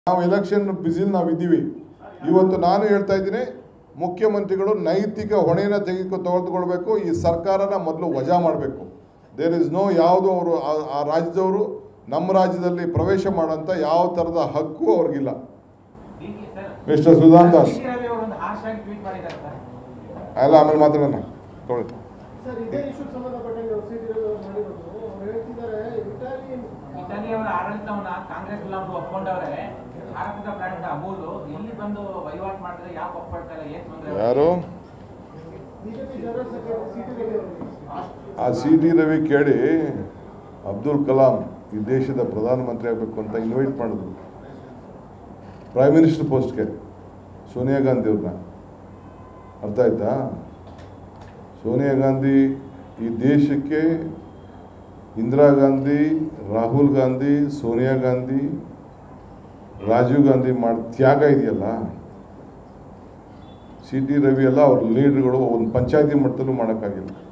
ನಾವು election busily ನಾವು ಇದ್ದೀವಿ ಇವತ್ತು ನಾನು ಹೇಳ್ತಾ ಇದ್ದೀನಿ ಮುಖ್ಯಮಂತ್ರಿಗಳು ನೈತಿಕ ಹೊಣೆನ ತೆಗೆದು ತೆಗೆದುಕೊಳ್ಬೇಕು ಈ ಸರ್ಕಾರನ ಮೊದಲು ವಜಾ ಮಾಡಬೇಕು ದೇರ್ ಇಸ್ ನೋ ಯಾವುದು ಅವರು ಆ- ಆ ರಾಜ್ಯದವರು ನಮ್ಮ ರಾಜ್ಯದಲ್ಲಿ ಪ್ರವೇಶ ಮಾಡೋಂಥ ಯಾವ ಥರದ ಹಕ್ಕು ಅವ್ರಿಗಿಲ್ಲ DK. Sir, mister Sudhan Das DK. Ravi ಅವರು ಒಂದು harsh ಆಗಿ ಟ್ವೀಟ್ ಮಾಡಿದ್ದಾರೆ ಸರ್ ಅಲ್ಲ ಆಮೇಲೆ ಮಾತಾಡೋಣ ತೊಗೊಳ್ಳಿ ಸರ್ ಇದೇ ಇಶ್ಯೂ ಸಂಬಂಧಪಟ್ಟಂಗೆ ಸಿ ಟಿ ರವಿ ಅವರು ಮಾಡಿರೋದು ಅವ್ರು ಹೇಳ್ತಿದ್ದಾರೆ ಇಟಾಲಿಯನ್ ಇಟಲಿಯವರ ಆಡಳಿತವನ್ನ ಕಾಂಗ್ರೆಸ್ ಗುಲಾಬರು ಒಪ್ಕೊಂಡವ್ರೆ ಭಾರತದ ಬ್ರ್ಯಾಂಡ್ ಅಮೂಲ್ ಇಲ್ಲಿ ಬಂದು ವಹಿವಾಟು ಮಾಡಿದ್ರೆ ಯಾಕೆ ಒಪ್ಕೊಳ್ತಾ ಇಲ್ಲ ಏನ್ ತೊಂದ್ರೆ ಯಾರು BJP general secretary C T Ravi ಅವರು ಆ ಸಿ ಟಿ ರವಿ ಕೇಳಿ ಅಬ್ದುಲ್ ಕಲಾಂ ಈ ದೇಶದ ಪ್ರಧಾನಮಂತ್ರಿ ಆಗಬೇಕು ಅಂತ ಇನ್ವೈಟ್ ಮಾಡಿದ್ರು ಪ್ರೈಮ್ ಮಿನಿಸ್ಟರ್ ಪೋಸ್ಟ್ಗೆ ಸೋನಿಯಾ ಗಾಂಧಿ ಅವ್ರನ್ನ ಅರ್ಥ ಆಯ್ತಾ ಸೋನಿಯಾ ಗಾಂಧಿ ಈ ದೇಶಕ್ಕೆ ಇಂದಿರಾ ಗಾಂಧಿ ರಾಹುಲ್ ಗಾಂಧಿ ಸೋನಿಯಾ ಗಾಂಧಿ ರಾಜೀವ್ ಗಾಂಧಿ ಮಾಡಿದ ತ್ಯಾಗ ಇದೆಯಲ್ಲ ಸಿ ಟಿ ರವಿ ಎಲ್ಲ ಅವ್ರ ಲೀಡರ್ಗಳು ಒಂದು ಪಂಚಾಯತಿ ಮಟ್ಟದಲ್ಲೂ ಮಾಡೋಕ್ಕಾಗಿಲ್ಲ